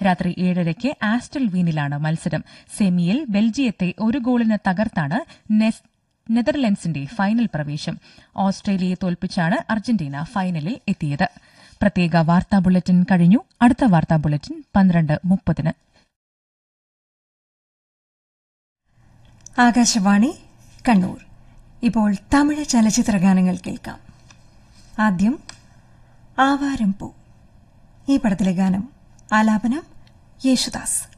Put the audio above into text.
രാത്രി ഏഴരയ്ക്ക് ആസ്റ്റൽ വീനിലാണ് മത്സരം സെമിയിൽ ബെൽജിയത്തെ ഒരു ഗോളിന് തകർത്താണ് നെസ്- നെതർലൻഡ്സിന്റെ ഫൈനൽ പ്രവേശം ഓസ്ട്രേലിയയെ തോൽപ്പിച്ചാണ് അർജന്റീന ഫൈനലിൽ എത്തിയത് പ്രത്യേക വാർത്താ ബുള്ളറ്റിൻ കഴിഞ്ഞു അടുത്ത വാർത്താ ബുള്ളറ്റിൻ പന്ത്രണ്ട് മുപ്പതിന് ആകാശവാണി കണ്ണൂർ ഇപ്പോൾ തമിഴ് ചലച്ചിത്ര ഗാനങ്ങൾ കേൾക്കാം ആദ്യം ആവാരം പൂ ഈ പടത്തിലെ ഗാനം ആലാപനം യേശുദാസ്